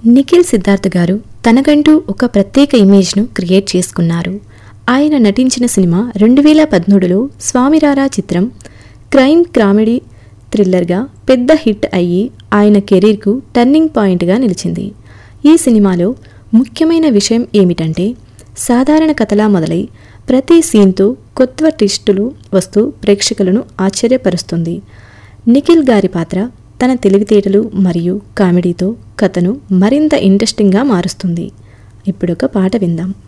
నిఖిల్ సిద్ధార్థ్ గారు తనకంటూ ఒక ప్రత్యేక ఇమేజ్ను క్రియేట్ చేసుకున్నారు ఆయన నటించిన సినిమా రెండు వేల పదమూడులో స్వామిరారా చిత్రం క్రైమ్ కామెడీ థ్రిల్లర్గా పెద్ద హిట్ అయ్యి ఆయన కెరీర్కు టర్నింగ్ పాయింట్గా నిలిచింది ఈ సినిమాలో ముఖ్యమైన విషయం ఏమిటంటే సాధారణ కథలా మొదలై ప్రతి సీన్తో కొత్త ట్విస్టులు వస్తూ ప్రేక్షకులను ఆశ్చర్యపరుస్తుంది నిఖిల్ గారి పాత్ర తన తెలివితేటలు మరియు కామెడీతో కథను మరింత ఇంట్రెస్టింగ్గా మారుస్తుంది ఇప్పుడొక పాట విందాం